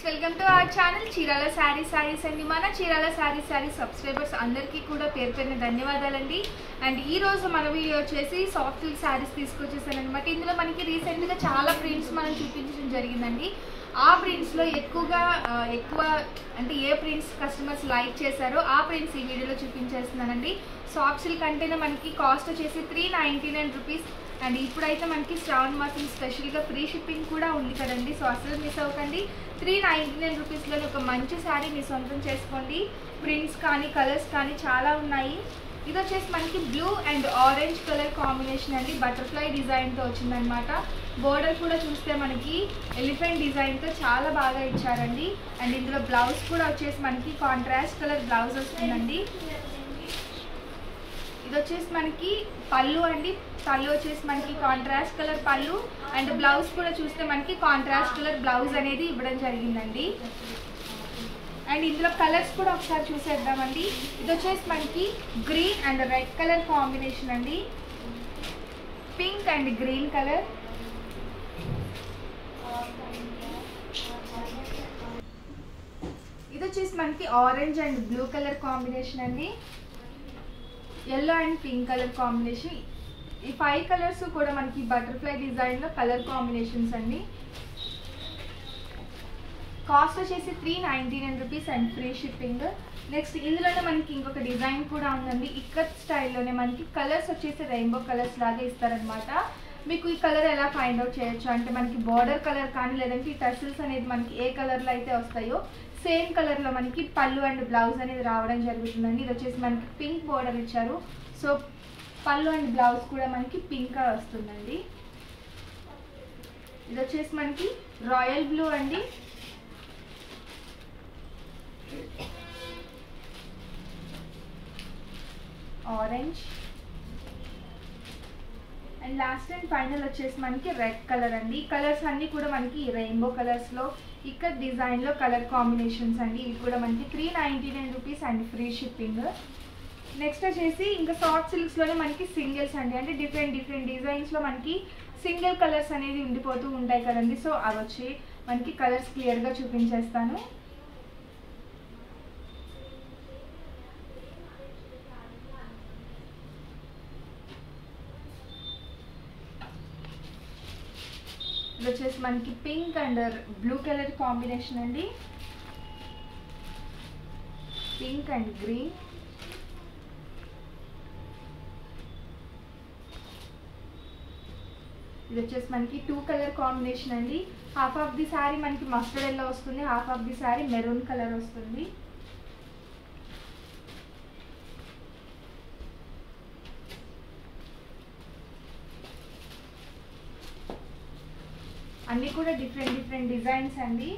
welcome to our channel Chirala saree sarees అండి మన Chirala sari sari subscribers అందరికీ కూడా పేరు పేరున ధన్యవాదాలండి అండ్ ఈ రోజు మన వీడియో వచ్చేసి సాఫ్ట్ సిల్క్ శారీస్ తీసుకొచ్చేసాను అనమాట ఇందులో మనకి రీసెంట్గా చాలా ప్రింట్స్ మనం చూపించడం జరిగిందండి ఆ ప్రింట్స్లో ఎక్కువగా ఆ, ఎక్కువ అంటే ఏ ప్రింట్స్ కస్టమర్స్ లైక్ చేశారో ఆ ప్రింట్స్ ఈ వీడియోలో చూపించేస్తున్నానండి సాఫ్ట్ సిల్క్ అంటేనే మనకి కాస్ట్ వచ్చేసి three ninety nine rupees and ఇప్పుడైతే మనకి శ్రావణ మాసం స్పెషల్గా ఫ్రీ షిప్పింగ్ కూడా ఉంది కదండి సో అసలు మిస్ అవ్వకండి త్రీ నైంటీ నైన్ రూపీస్లో ఒక మంచి శారీ మీ సొంతం చేసుకోండి ప్రింట్స్ కానీ కలర్స్ కానీ చాలా ఉన్నాయి ఇది వచ్చేసి మనకి blue and orange colour combination అండి బటర్ఫ్లై డిజైన్తో వచ్చిందనమాట బోర్డర్ కూడా చూస్తే మనకి ఎలిఫెంట్ డిజైన్తో చాలా బాగా ఇచ్చారండి అండ్ ఇందులో బ్లౌజ్ కూడా వచ్చేసి మనకి కాంట్రాస్ట్ కలర్ బ్లౌజ్ వస్తుందండి ఇది వచ్చేసి మనకి పళ్ళు అండి పళ్ళు వచ్చేసి మనకి కాంట్రాస్ట్ కలర్ పళ్ళు అండ్ బ్లౌజ్ కూడా చూస్తే మనకి కాంట్రాస్ట్ కలర్ బ్లౌజ్ అనేది ఇవ్వడం జరిగిందండి అండ్ ఇందులో కలర్స్ కూడా ఒకసారి చూసేద్దామండి ఇది వచ్చేసి మనకి green and red colour combination అండి పింక్ అండ్ గ్రీన్ కలర్ ఇది వచ్చేసి మనకి orange and blue colour combination అండి yellow and pink colour combination ఈ ఫైవ్ కలర్స్ కూడా మనకి బటర్ఫ్లై డిజైన్లో కలర్ కాంబినేషన్స్ అండి కాస్ట్ వచ్చేసి three ninety nine rupees and free shipping next ఇందులోనే మనకి ఇంకొక డిజైన్ కూడా ఉందండి ఇక్కత్ స్టైల్లోనే మనకి కలర్స్ వచ్చేసి రెయిన్బో కలర్స్ లాగా ఇస్తారనమాట మీకు ఈ కలర్ ఎలా ఫైండ్ అవుట్ చేయొచ్చు అంటే మనకి బార్డర్ కలర్ కానీ లేదంటే ఈ టర్సిల్స్ అనేది మనకి ఏ కలర్లో అయితే వస్తాయో సేమ్ కలర్లో మనకి పళ్ళు అండ్ బ్లౌజ్ అనేది రావడం జరుగుతుందండి ఇది వచ్చేసి మనకి పింక్ బార్డర్ ఇచ్చారు సో పళ్ళు అండ్ బ్లౌజ్ కూడా మనకి పింక్ వస్తుందండి ఇది వచ్చేసి మనకి రాయల్ బ్లూ అండి orange and last and final వచ్చేసి మనకి రెడ్ కలర్ అండి ఈ కలర్స్ అన్నీ కూడా మనకి రెయిన్బో కలర్స్లో ఇక్కడ డిజైన్లో కలర్ కాంబినేషన్స్ అండి ఇవి కూడా మనకి three ninety nine rupees and free shipping next వచ్చేసి ఇంకా సాఫ్ట్ సిల్క్స్లోనే మనకి సింగిల్స్ అండి అంటే డిఫరెంట్ డిఫరెంట్ డిజైన్స్లో మనకి సింగిల్ కలర్స్ అనేది ఉండిపోతూ ఉంటాయి కదండి సో అవి వచ్చి మనకి కలర్స్ క్లియర్గా చూపించేస్తాను ఇది వచ్చేసి మనకి pink and blue colour combination అండి పింక్ అండ్ గ్రీన్ ఇది వచ్చేసి మనకి టూ కలర్ కాంబినేషన్ అండి హాఫ్ ఆఫ్ ది శారీ మనకి మస్టర్డ్ ఎల్లో వస్తుంది half of the saree maroon colour వస్తుంది అన్నీ కూడా డిఫరెంట్ డిఫరెంట్ డిజైన్స్ అండి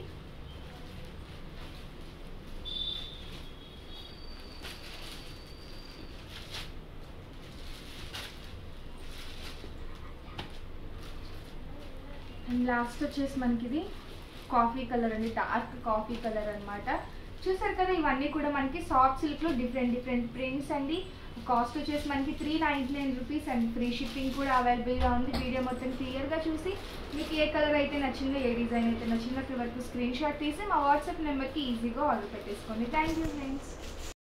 అండ్ లాస్ట్ వచ్చేసి మనకి ఇది కాఫీ కలర్ అండి డార్క్ కాఫీ కలర్ అన్నమాట చూసారు కదా ఇవన్నీ కూడా మనకి సాఫ్ట్ సిల్క్లో డిఫరెంట్ డిఫరెంట్ ప్రింట్స్ అండి కాస్ట్ వచ్చేసి మనకి three ninety nine rupees and free shipping కూడా అవైలబుల్గా ఉంది వీడియో మొత్తం క్లియర్గా చూసి మీకు ఏ కలర్ అయితే నచ్చిందో ఏ డిజైన్ అయితే నచ్చిందో వరకు స్క్రీన్ షాట్ తీసి మా వాట్సాప్ నెంబర్కి ఈజీగా ఆర్డర్ పెట్టేసుకోండి థ్యాంక్ యూ ఫ్రెండ్స్